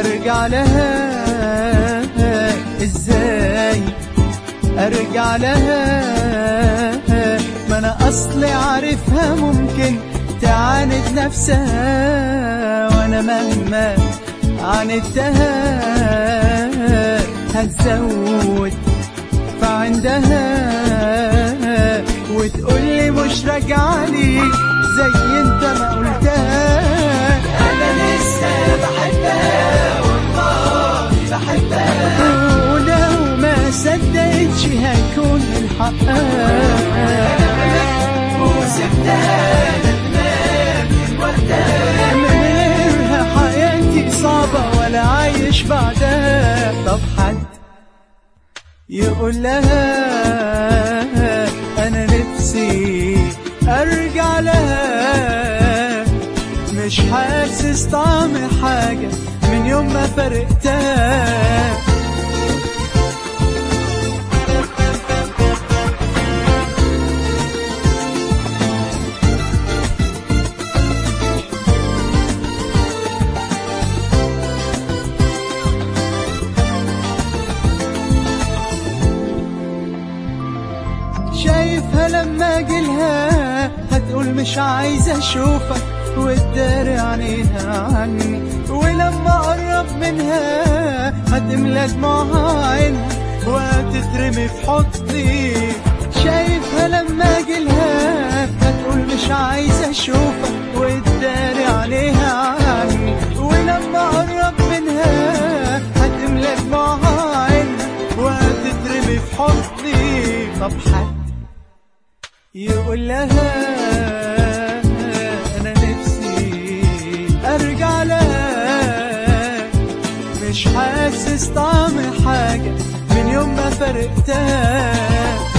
ارجع لها ازاي ارجع لها ما انا اصلي عارفها ممكن تعاند نفسها وانا مهما عاندتها هتزود فعندها وتقولي مش راجعة ليك زي انت ما قلتها انا لسه بحبها والله بحبها ولو ما صدقتش هيكون من حقها وسبتها ندمان من وقتها من غيرها حياتي صعبة ولا عايش بعدها طب حد يقول لها أنا نفسي أرجع لها مش حاسس طعم حاجة من يوم ما فرقتها شايفها لما اجيلها هتقول مش عايزة اشوفك وتداري عينيها عني ولما اقرب منها هتملى دموعها عينها وهتترمي في حضني شايفها لما اجيلها هتقول مش عايزة اشوفك وتداري عينيها عني ولما اقرب منها هتملى دموعها عينها وهتترمي في حضني طب حد يقول لها انا نفسي ارجع لها مش حاسس طعم حاجة من يوم ما فرقتها